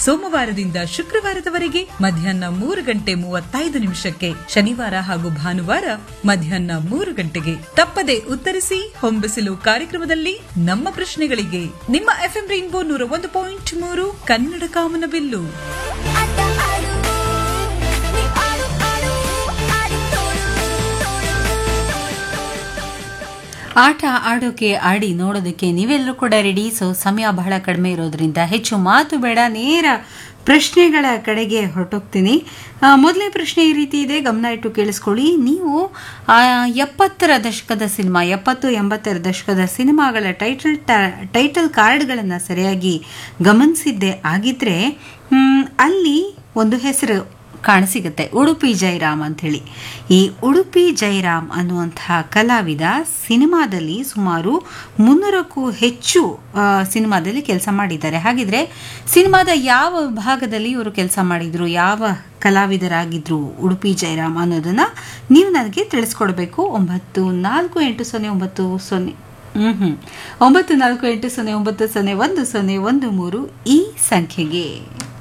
ಸೋಮವಾರದಿಂದ ಶುಕ್ರವಾರದವರೆಗೆ ಮಧ್ಯಾಹ್ನ ಮೂರು ಗಂಟೆ ಮೂವತ್ತೈದು ನಿಮಿಷಕ್ಕೆ ಶನಿವಾರ ಹಾಗೂ ಭಾನುವಾರ ಮಧ್ಯಾಹ್ನ ಮೂರು ಗಂಟೆಗೆ ತಪ್ಪದೆ ಉತ್ತರಿಸಿ ಹೊಂಬಿಸಿಲು ಕಾರ್ಯಕ್ರಮದಲ್ಲಿ ನಮ್ಮ ಪ್ರಶ್ನೆಗಳಿಗೆ ನಿಮ್ಮ ಎಫ್ಎಂ ರೈನ್ಬೋ ನೂರ ಒಂದು ಪಾಯಿಂಟ್ ಮೂರು ಕನ್ನಡ ಕಾಮನಬಿಲ್ಲು ಆಟ ಆಡು ನೀ ಆಡು ಆಡು ಆಡಿ ತೋರು ಆಟ ಆಡೋಕೆ ಆಡಿ ನೋಡೋದಕ್ಕೆ ನೀವೆಲ್ಲರೂ ಕೂಡ ರೆಡಿ ಸೊ ಸಮಯ ಬಹಳ ಕಡಿಮೆ ಇರೋದ್ರಿಂದ ಹೆಚ್ಚು ಮಾತು ಬೇಡ ನೇರ ಪ್ರಶ್ನೆಗಳ ಕಡೆಗೆ ಹೊರಟೋಗ್ತೀನಿ ಆ, ಮೊದಲನೇ ಪ್ರಶ್ನೆ ಈ ರೀತಿ ಇದೆ ಗಮನ ಇಟ್ಟು ಕೇಳಿಸ್ಕೊಳ್ಳಿ ನೀವು ಆ, ಎಪ್ಪತ್ತರ ದಶಕದ ಸಿನಿಮಾ ಎಪ್ಪತ್ತು ಎಂಬತ್ತರ ದಶಕದ ಸಿನಿಮಾಗಳ ಟೈಟಲ್ ಟೈಟಲ್ ಕಾರ್ಡ್ಗಳನ್ನು ಸರಿಯಾಗಿ ಗಮನಿಸಿದ್ದೆ ಆಗಿದ್ರೆ ಮ್, ಅಲ್ಲಿ ಒಂದು ಹೆಸರು ಕಾಣಸಿಗುತ್ತೆ ಉಡುಪಿ ಜಯರಾಮ್ ಅಂಥೇಳಿ ಈ ಉಡುಪಿ ಜಯರಾಮ್ ಅನ್ನುವಂತಹ ಕಲಾವಿದ ಸಿನಿಮಾದಲ್ಲಿ ಸುಮಾರು ಮುನ್ನೂರಕ್ಕೂ ಹೆಚ್ಚು ಆ, ಸಿನಿಮಾದಲ್ಲಿ ಕೆಲಸ ಮಾಡಿದ್ದಾರೆ ಹಾಗಿದ್ರೆ ಸಿನಿಮಾದ ಯಾವ ಭಾಗದಲ್ಲಿ ಇವರು ಕೆಲಸ ಮಾಡಿದ್ರು ಯಾವ ಕಲಾವಿದರಾಗಿದ್ರು ಉಡುಪಿ ಜಯರಾಮ್ ಅನ್ನೋದನ್ನ ನೀವು ನನಗೆ ತಿಳಿಸ್ಕೊಡ್ಬೇಕು ಒಂಬತ್ತು ನಾಲ್ಕು ಎಂಟು ಸೊನ್ನೆ ಒಂಬತ್ತು ಸೊನ್ನೆ ಹ್ಮ್ ಹ್ಮ್ ಒಂಬತ್ತು ನಾಲ್ಕು ಎಂಟು ಸೊನ್ನೆ ಒಂಬತ್ತು ಸೊನ್ನೆ ಒಂದು ಸೊನ್ನೆ ಒಂದು ಮೂರು ಈ ಸಂಖ್ಯೆಗೆ